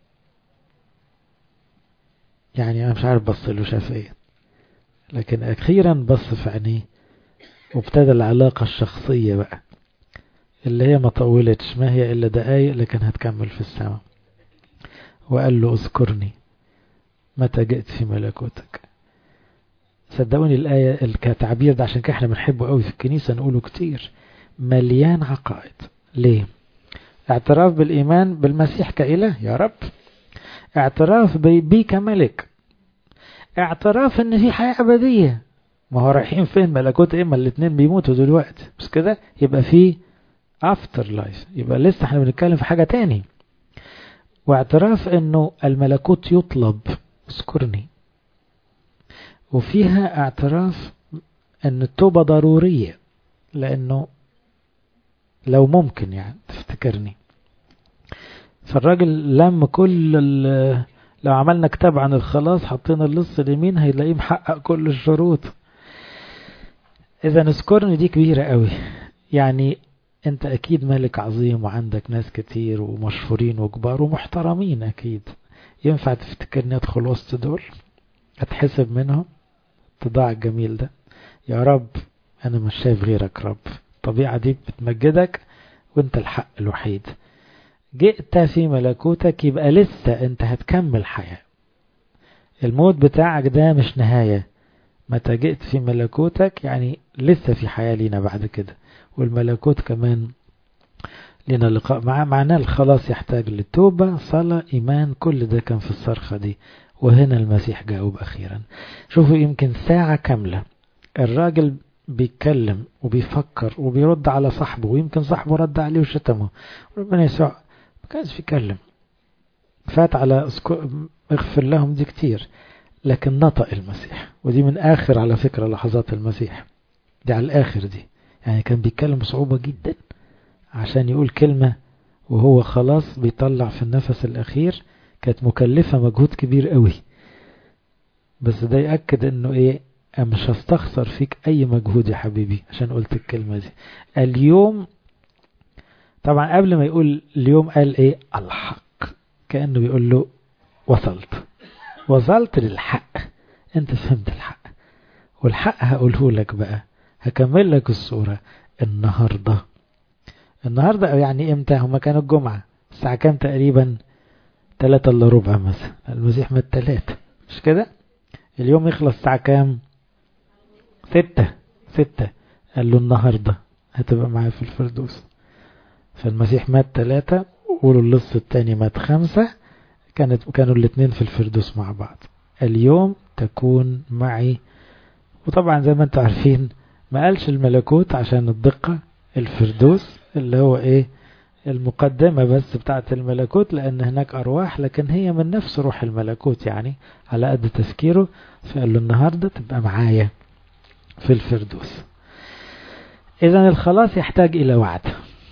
يعني أنا مش عارف بص له شاف ايه لكن أخيرا بص في عينيه وابتدى العلاقة الشخصية بقى اللي هي ما طولتش ما هي إلا دقايق لكن هتكمل في السماء وقال له اذكرني متى جئت في ملكوتك صدقوني الآية التعبير ده عشان كده احنا بنحبه قوي في الكنيسة نقوله كتير مليان عقائد ليه اعتراف بالإيمان بالمسيح كإله يا رب اعتراف بيه كملك اعتراف ان في حياة أبدية ما هو رايحين فين ملكوت ايه ما الاتنين بيموتوا دلوقتي بس كده يبقى في افتر لايف يبقى لسه احنا بنتكلم في حاجة تاني واعتراف انه الملكوت يطلب اذكرني وفيها اعتراف ان التوبة ضرورية لانه لو ممكن يعني تفتكرني فالراجل لم كل لو عملنا كتاب عن الخلاص حطينا اللص اليمين هيلاقيه محقق كل الشروط اذا اذكرني دي كبيرة قوي يعني انت اكيد ملك عظيم وعندك ناس كتير ومشهورين وكبار ومحترمين اكيد ينفع تفتكرني ادخل وسط دول اتحسب منهم التضاع الجميل ده يا رب انا مش شايف غيرك رب الطبيعة دي بتمجدك وانت الحق الوحيد جئت في ملكوتك يبقى لسه انت هتكمل حياة الموت بتاعك ده مش نهاية متى جئت في ملكوتك يعني لسه في حياة لينا بعد كده والملكوت كمان لنا لقاء مع معناه الخلاص يحتاج للتوبة صلاة إيمان كل ده كان في الصرخة دي وهنا المسيح جاوب أخيرا شوفوا يمكن ساعة كاملة الراجل بيتكلم وبيفكر وبيرد على صاحبه ويمكن صاحبه رد عليه وشتمه ربنا يسوع ما كانش بيتكلم فات على اغفر لهم دي كتير لكن نطق المسيح ودي من آخر على فكرة لحظات المسيح دي على الآخر دي يعني كان بيتكلم بصعوبة جدا عشان يقول كلمة وهو خلاص بيطلع في النفس الأخير كانت مكلفة مجهود كبير قوي بس ده يأكد انه ايه مش هستخسر فيك اي مجهود يا حبيبي عشان قلت الكلمة دي اليوم طبعا قبل ما يقول اليوم قال ايه الحق كأنه بيقول له وصلت وصلت للحق انت فهمت الحق والحق هقوله لك بقى هكمل لك الصورة النهاردة النهاردة يعني امتى هما كانوا الجمعة الساعة كام تقريبا تلاتة الا ربع مثلا المسيح مات تلاتة مش كده اليوم يخلص الساعة كام ستة ستة قال له النهاردة هتبقى معايا في الفردوس فالمسيح مات تلاتة قولوا اللص التاني مات خمسة كانت كانوا الاتنين في الفردوس مع بعض اليوم تكون معي وطبعا زي ما انتم عارفين ما قالش الملكوت عشان الدقة الفردوس اللي هو ايه المقدمة بس بتاعت الملكوت لأن هناك أرواح لكن هي من نفس روح الملكوت يعني على قد تفكيره فقال له النهاردة تبقى معايا في الفردوس إذا الخلاص يحتاج إلى وعد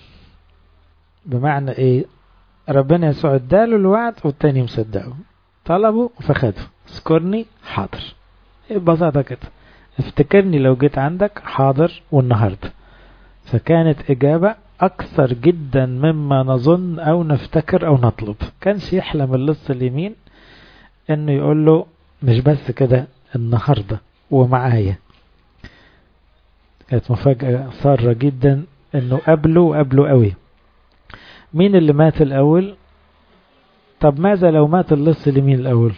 بمعنى إيه ربنا يسوع اداله الوعد والتاني مصدقه طلبه فخده اذكرني حاضر ببساطة كده افتكرني لو جيت عندك حاضر والنهاردة فكانت إجابة أكثر جدا مما نظن أو نفتكر أو نطلب كانش يحلم اللص اليمين إنه يقول له مش بس كده النهاردة ومعايا كانت مفاجأة سارة جدا إنه قبله وقبله قوي مين اللي مات الأول طب ماذا لو مات اللص اليمين الأول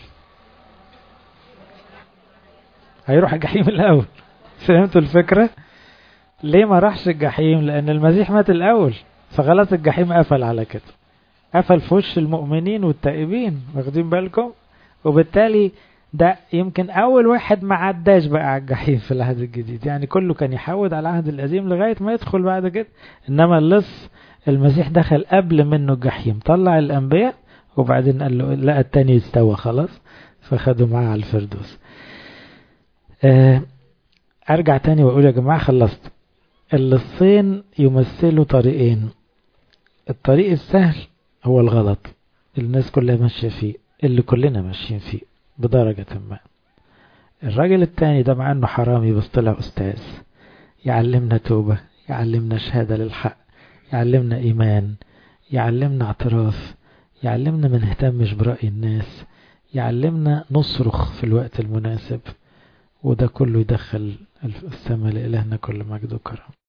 هيروح الجحيم الأول فهمتوا الفكرة ليه ما راحش الجحيم لأن المسيح مات الأول فخلاص الجحيم قفل على كده قفل في وش المؤمنين والتائبين واخدين بالكم وبالتالي ده يمكن أول واحد ما عداش بقى على الجحيم في العهد الجديد يعني كله كان يحود على العهد القديم لغاية ما يدخل بعد كده إنما اللص المسيح دخل قبل منه الجحيم طلع الأنبياء وبعدين قال له لا التاني استوى خلاص فخدوا معاه على الفردوس أه أرجع تاني وأقول يا جماعة خلصت اللصين يمثلوا طريقين الطريق السهل هو الغلط الناس كلها ماشية فيه اللي كلنا ماشيين فيه بدرجة ما الراجل التاني ده مع انه حرامي بس طلع استاذ يعلمنا توبة يعلمنا شهادة للحق يعلمنا ايمان يعلمنا اعتراف يعلمنا ما نهتمش برأي الناس يعلمنا نصرخ في الوقت المناسب وده كله يدخل السماء لإلهنا كل مجد وكرم